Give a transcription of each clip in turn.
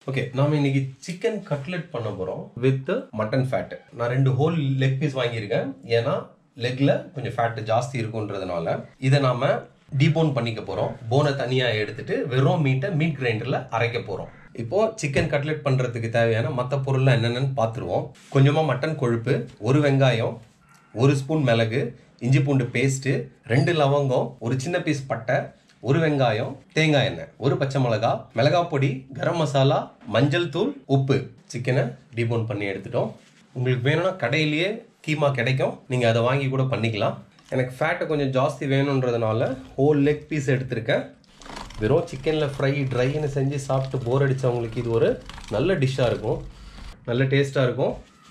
okay நாம இன்னைக்கு chicken cutlet பண்ண போறோம் வித் மட்டன் ஃபேட் நான் ரெண்டு ஹோல் லெக் பீஸ் வாங்கியிருக்கேன் ஏன்னா லெக்ல கொஞ்சம் ஃபேட் ஜாஸ்தி இருக்குன்றதுனால இதை நாம டீபோன் பண்ணிக்க போறோம் போனை தனியா எடுத்துட்டு வெறும் மீட்டை மீட் கிரைண்டர்ல அரைக்க போறோம் இப்போ சிக்கன் கட்லெட் பண்றதுக்கு தேவையான மற்ற பொருள்லாம் என்னென்னு பார்த்துருவோம் கொஞ்சமா மட்டன் கொழுப்பு ஒரு வெங்காயம் ஒரு ஸ்பூன் மிளகு இஞ்சி பூண்டு பேஸ்ட்டு ரெண்டு லவங்கம் ஒரு சின்ன பீஸ் பட்டை ஒரு வெங்காயம் தேங்காய் எண்ணெய் ஒரு பச்சை மிளகா மிளகா பொடி கரம் மசாலா மஞ்சள் தூள் உப்பு சிக்கனை டீபோன் பண்ணி எடுத்துட்டோம் உங்களுக்கு வேணும்னா கடையிலேயே கீமா கிடைக்கும் நீங்கள் அதை வாங்கி கூட பண்ணிக்கலாம் எனக்கு ஃபேட்டை கொஞ்சம் ஜாஸ்தி வேணுன்றதுனால ஹோல் லெக் பீஸ் எடுத்திருக்கேன் வெறும் சிக்கனில் ஃப்ரை ட்ரைன்னு செஞ்சு சாப்பிட்டு போர் அடித்தவங்களுக்கு இது ஒரு நல்ல டிஷ்ஷாக இருக்கும் நல்ல டேஸ்ட்டாக இருக்கும்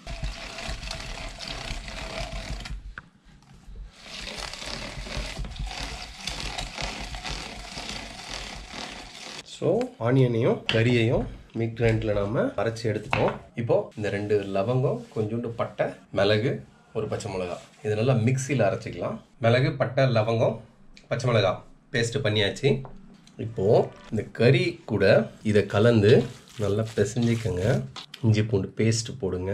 ஸோ ஆனியனையும் கறியையும் மிக் கிரைண்டில் நாம அரைச்சி எடுத்துட்டோம் இப்போ இந்த ரெண்டு லவங்கம் கொஞ்சோண்டு பட்டை மிளகு ஒரு பச்சை மிளகா இது நல்லா மிக்சியில் அரைச்சிக்கலாம் மிளகு பட்டை லவங்கம் பச்சை மிளகா பேஸ்ட் பண்ணியாச்சு இப்போ இந்த கறி கூட இதை கலந்து நல்லா பிசைஞ்சிக்கங்க இஞ்சி பூண்டு பேஸ்ட் போடுங்க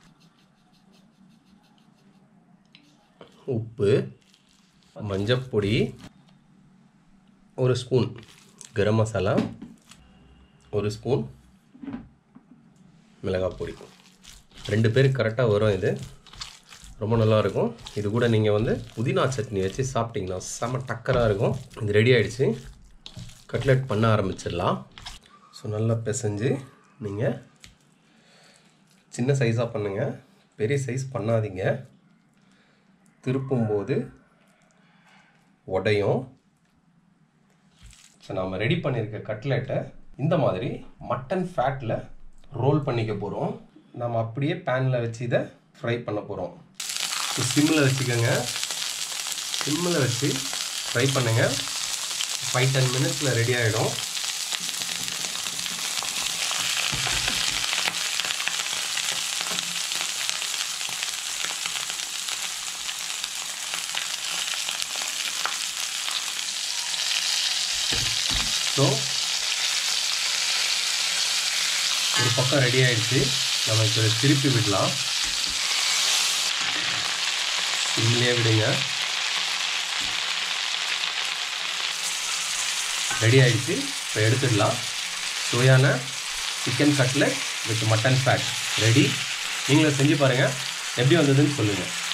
உப்பு மஞ்சப்பொடி ஒரு ஸ்பூன் கரம் மசாலா ஒரு ஸ்பூன் மிளகாய் பொடி ரெண்டு பேருக்கு கரெக்டாக வரும் இது ரொம்ப நல்லா இருக்கும் இது கூட நீங்கள் வந்து புதினா சட்னி வச்சு சாப்பிட்டீங்கன்னா செம டக்கராக இருக்கும் இது ரெடி ஆயிடுச்சு கட்லெட் பண்ண ஆரம்பிச்சிடலாம் ஸோ நல்லா பிசைஞ்சு நீங்கள் சின்ன சைஸாக பண்ணுங்கள் பெரிய சைஸ் பண்ணாதீங்க திருப்பும்போது உடையும் ஸோ நாம் ரெடி பண்ணியிருக்க கட்லெட்டை இந்த மாதிரி மட்டன் ஃபேட்டில் ரோல் பண்ணிக்க போகிறோம் நம்ம அப்படியே பேனில் வச்சு இதை ஃப்ரை பண்ண போகிறோம் ஸோ சிம்மில் வச்சுக்கோங்க சிம்மில் வச்சு ஃப்ரை பண்ணுங்கள் ஃபைவ் டென் மினிட்ஸில் ரெடி ஆகிடும் ஸோ ஒரு பக்கம் ரெடி ஆயிடுச்சு நம்ம இப்போ இதை திருப்பி விடலாம் சிம்லேயே விடுங்க ரெடி ஆயிடுச்சு இப்போ எடுத்துடலாம் சுவையான chicken cutlet with mutton fat ready நீங்களும் செஞ்சு பாருங்கள் எப்படி வந்ததுன்னு சொல்லுங்கள்